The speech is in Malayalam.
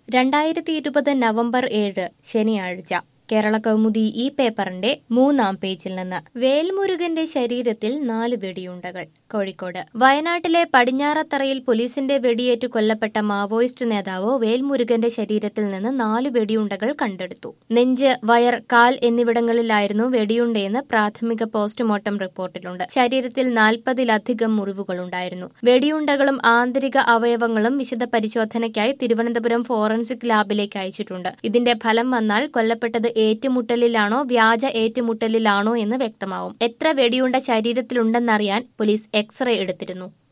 രണ്ടായിരത്തി ഇരുപത് നവംബർ ഏഴ് ശനിയാഴ്ച കേരള കൗമുദി ഈ പേപ്പറിന്റെ മൂന്നാം പേജിൽ നിന്ന് വേൽമുരുകന്റെ ശരീരത്തിൽ നാല് വെടിയുണ്ടകൾ കോഴിക്കോട് വയനാട്ടിലെ പടിഞ്ഞാറത്തറയിൽ പോലീസിന്റെ വെടിയേറ്റു കൊല്ലപ്പെട്ട മാവോയിസ്റ്റ് നേതാവ് വേൽമുരുകന്റെ ശരീരത്തിൽ നിന്ന് നാല് വെടിയുണ്ടകൾ കണ്ടെടുത്തു നെഞ്ച് വയർ കാൽ എന്നിവിടങ്ങളിലായിരുന്നു വെടിയുണ്ടയെന്ന് പ്രാഥമിക പോസ്റ്റ്മോർട്ടം റിപ്പോർട്ടിലുണ്ട് ശരീരത്തിൽ നാൽപ്പതിലധികം മുറിവുകളുണ്ടായിരുന്നു വെടിയുണ്ടകളും ആന്തരിക അവയവങ്ങളും വിശദ പരിശോധനയ്ക്കായി തിരുവനന്തപുരം ഫോറൻസിക് ലാബിലേക്ക് അയച്ചിട്ടുണ്ട് ഇതിന്റെ ഫലം വന്നാൽ കൊല്ലപ്പെട്ടത് ഏറ്റുമുട്ടലിലാണോ വ്യാജ ഏറ്റുമുട്ടലിലാണോ എന്ന് വ്യക്തമാവും എത്ര വെടിയുണ്ട ശരീരത്തിലുണ്ടെന്നറിയാൻ പോലീസ് എക്സ്റേ എടുത്തിരുന്നു